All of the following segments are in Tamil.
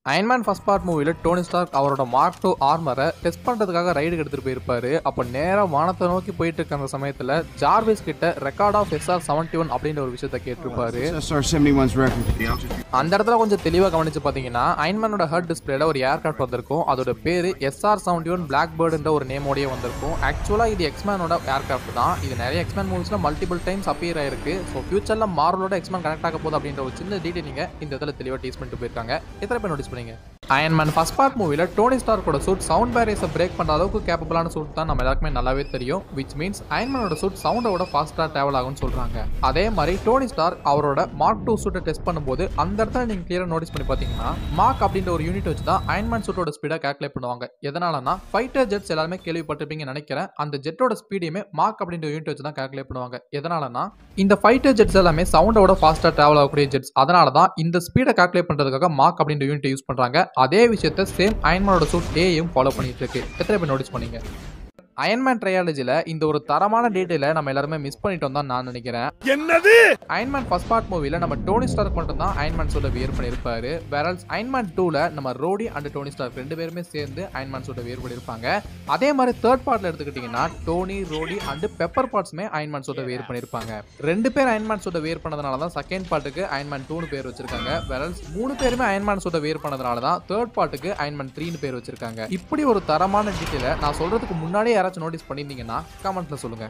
அயன்மேன் ஃபர்ஸ்ட் பார்ட் மூவியில் டோனி ஸ்டார்க் அவரோட மார்க் டூ ஆர்மரை டெஸ்ட் பண்ணுறதுக்காக ரைடுக்கு எடுத்துகிட்டு போயிருப்பாரு அப்போ நேராக வானத்தை நோக்கி போயிட்டு இருக்க அந்த சமயத்தில் ஜார்விஸ் கிட்ட record of SR seventy one அப்படின்ற ஒரு விஷயத்த கேட்டிருப்பாரு SR 71's record. அந்த இடத்துல கொஞ்சம் தெளிவாக கவனிச்சு பார்த்தீங்கன்னா அயன்மேனோட ஹர்ட் டிஸ்பிளேல ஒரு ஏர்கிராஃப்ட் வந்திருக்கும் அதோட பேர் எஸ்ஆர் செவன்டி ஒன் பிளாக் பேர்டுன்ற ஒரு நேமோடய வந்திருக்கும் ஆக்சுவலாக இது எக்ஸ்மேனோட ஏர்கிராஃப்ட் தான் இது நிறைய எக்ஸ்மேன் மூவிஸில் மல்டிபிள் டைம்ஸ் அப்பியர் ஆயிருக்கு ஸோ ஃபியூச்சரில் மார்வலோட எக்ஸ்மேன் கனெக்ட் ஆக போகுது அப்படின்ற ஒரு சின்ன டீட்டெயிலிங்க இந்த இடத்துல தெளிவாக டீஸ் பண்ணிட்டு போயிருக்காங்க எத்தனை பேர் நோட்டீஸ் பண்ணீங்க அயன்மேன் ஃபர்ஸ்ட் பார்ட் மூவியில் டோனி ஸ்டார்க்கோட சூட் சவுண்ட் பேரியஸை பிரேக் பண்ணுற அளவுக்கு கேப்பபிளான சூட் தான் நம்ம எல்லாருக்குமே நல்லாவே தெரியும் விச் மீன்ஸ் அயன்மேனோட சூட் சவுண்டோட ஃபாஸ்ட்டாக ட்ராவல் ஆகும்னு சொல்கிறாங்க அதே மாதிரி டோனி ஸ்டார் அவரோட மார்க் டூ சூட்டை டெஸ்ட் பண்ணும்போது அந்த இடத்துல நீங்கள் கிளியராக நோட்டீஸ் பண்ணி பார்த்தீங்கன்னா மார்க் அப்படின்ற ஒரு யூனிட் வச்சு தான் அயன்மேன் சூட்டோட ஸ்பீடாக கேல்குலேட் பண்ணுவாங்க எதனாலனா ஃபைட்டர் ஜெட்ஸ் எல்லாருமே கேள்விப்பட்டிருப்பீங்கன்னு நினைக்கிறேன் அந்த ஜெட்டோட ஸ்பீடையுமே மார்க் அப்படின்ற யூனிட் வச்சு தான் கேல்குலேட் பண்ணுவாங்க எதனாலனா இந்த ஃபைட்டர் ஜெட்ஸ் எல்லாமே சவுண்டோட ஃபாஸ்ட்டாக ட்ராவல் ஆகக்கூடிய ஜெட்ஸ் அதனால தான் இந்த ஸ்பீடை கால்குலேட் பண்ணுறதுக்காக மார்க் அப்படின்ற யூனிட் யூஸ் பண்ணுறாங்க அதே விஷயத்த சேம் அயன்மேனோட சூட் ஏயும் ஃபாலோ பண்ணிட்டு இருக்கு எத்தனை பேர் நோட்டீஸ் பண்ணீங்க அயன்மேன் ட்ரையாலஜியில் இந்த ஒரு தரமான டீட்டெயிலை நம்ம எல்லாருமே மிஸ் பண்ணிட்டோம் தான் நான் நினைக்கிறேன் என்னது அயன்மேன் ஃபர்ஸ்ட் பார்ட் மூவில நம்ம டோனி ஸ்டார்க் மட்டும் தான் அயன்மேன் சூட்டை வியர் பண்ணியிருப்பாரு வேரல்ஸ் அயன்மேன் டூல நம்ம ரோடி அண்ட் டோனி ஸ்டார்க் ரெண்டு பேருமே சேர்ந்து அயன்மேன் சூட்டை வியர் பண்ணியிருப்பாங்க அதே மாதிரி தேர்ட் பார்ட்ல எடுத்துக்கிட்டிங்கன்னா டோனி ரோடி அண்ட் பெப்பர் பார்ட்ஸுமே அயன்மேன் சூட்டை வியர் பண்ணியிருப்பாங்க ரெண்டு பேர் அயன்மேன் சூட்டை வியர் பண்ணதுனால தான் செகண்ட் பார்ட்டுக்கு அயன்மேன் டூனு பேர் வச்சிருக்காங்க வேரல்ஸ் மூணு பேருமே அயன்மேன் சூட்டை வியர் பண்ணதுனால தான் தேர்ட் பார்ட்டுக்கு அயன்மேன் த்ரீனு பேர் வச்சிருக்காங்க இப்படி ஒரு தரமான டீட்டெயிலை நான் சொல்றதுக்கு முன்னாடியே யாராச்சும் நோட்டீஸ் பண்ணியிருந்தீங்கன்னா கமெண்ட்ல சொல்லுங்க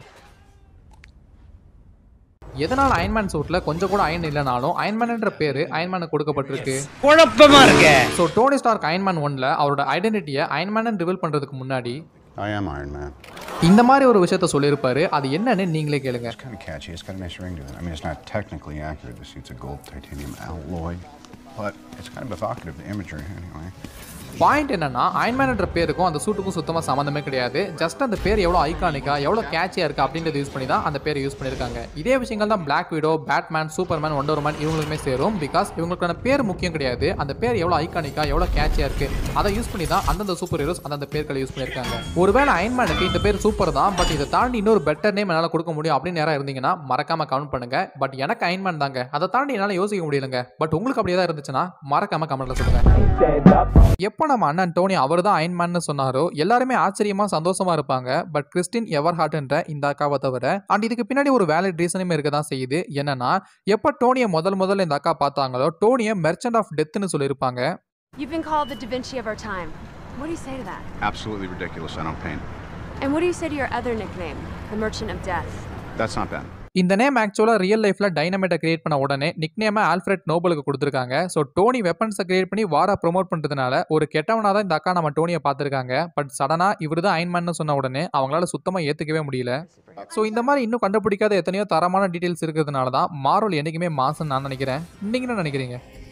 எதனால அயன்மேன் சூட்ல கொஞ்சம் கூட அயன் இல்லைனாலும் அயன்மேன்ன்ற பேரு அயன்மேனுக்கு கொடுக்கப்பட்டிருக்கு குழப்பமா இருக்க ஸோ டோனி ஸ்டார்க் அயன்மேன் ஒன்ல அவரோட ஐடென்டிட்டியை அயன்மேன் ரிவீல் பண்றதுக்கு முன்னாடி I am Iron Man. இந்த மாதிரி ஒரு விஷயத்த சொல்லியிருப்பாரு அது என்னன்னு நீங்களே கேளுங்க It's kind of catchy. It's got a nice ring to it. I mean, it's not technically accurate. The suit's a gold titanium alloy, but it's kind of evocative imagery anyway. Point என்னன்னா அயன்மேன்ன்ற பேருக்கும் அந்த சூட்டுக்கும் சுத்தமாக சம்மந்தமே கிடையாது ஜஸ்ட் அந்த பேர் எவ்வளோ ஐகானிக்கா எவ்வளோ கேட்சியாக இருக்கு அப்படின்றத யூஸ் பண்ணி தான் அந்த பேரை யூஸ் பண்ணியிருக்காங்க இதே விஷயங்கள் தான் Black Widow Batman Superman Wonder Man இவங்களுக்குமே சேரும் பிகாஸ் இவங்களுக்கான பேர் முக்கியம் கிடையாது அந்த பேர் எவ்வளோ ஐகானிக்கா எவ்வளோ கேட்சியாக இருக்கு அதை யூஸ் பண்ணி தான் அந்தந்த சூப்பர் ஹீரோஸ் அந்தந்த பேர்களை யூஸ் பண்ணியிருக்காங்க ஒருவேளை அயன்மேனுக்கு இந்த பேர் சூப்பர் தான் பட் இதை தாண்டி இன்னொரு பெட்டர் நேம் என்னால் கொடுக்க முடியும் அப்படின்னு நேரம் இருந்தீங்கன்னா மறக்காம கமெண்ட் பண்ணுங்க பட் எனக்கு அயன்மேன் தாங்க அதை தாண்டி என்னால் யோசிக்க முடியலங்க பட் உங்களுக்கு அப்படியே தான் இருந்துச்சுன்னா மறக்காம கமெண்ட்ல சொல்லுங்க எப்போ நம்ம அண்ணன் டோனி அவர் தான் அயன்மேன்னு சொன்னாரோ எல்லாருமே ஆச்சரியமா சந்தோஷமா இருப்பாங்க பட் கிறிஸ்டின் எவர் ஹார்ட்ன்ற இந்த அக்காவை தவிர அண்ட் இதுக்கு பின்னாடி ஒரு வேலிட் ரீசனுமே இருக்க தான் செய்யுது என்னன்னா எப்போ டோனியை முதல் முதல்ல இந்த அக்கா பார்த்தாங்களோ டோனியை மெர்ச்சன்ட் ஆஃப் டெத்னு சொல்லியிருப்பாங்க You've been called the Da Vinci of our time. What do you say to that? Absolutely ridiculous. I don't paint. And what do you say to your other nickname, the Merchant of Death? That's not bad. இந்த நேம் ஆக்சுவலாக ரியல் லைஃப்பில் டைனமேட்டை கிரியேட் பண்ண உடனே நிக்னேமை ஆல்ஃப்ரெட் நோபலுக்கு கொடுத்துருக்காங்க ஸோ டோனி வெப்பன்ஸை கிரியேட் பண்ணி வாரா ப்ரோமோட் பண்ணுறதுனால ஒரு கெட்டவனாக தான் இந்த அக்கா நம்ம டோனியை பார்த்துருக்காங்க பட் சடனாக இவர் தான் அயன்மேன்னு சொன்ன உடனே அவங்களால சுத்தமாக ஏற்றுக்கவே முடியல ஸோ இந்த மாதிரி இன்னும் கண்டுபிடிக்காத எத்தனையோ தரமான டீட்டெயில்ஸ் இருக்கிறதுனால தான் மார்வல் என்றைக்குமே மாசம் நான் நினைக்கிறேன் நீங்கள் என்ன நினைக்கிறீங்க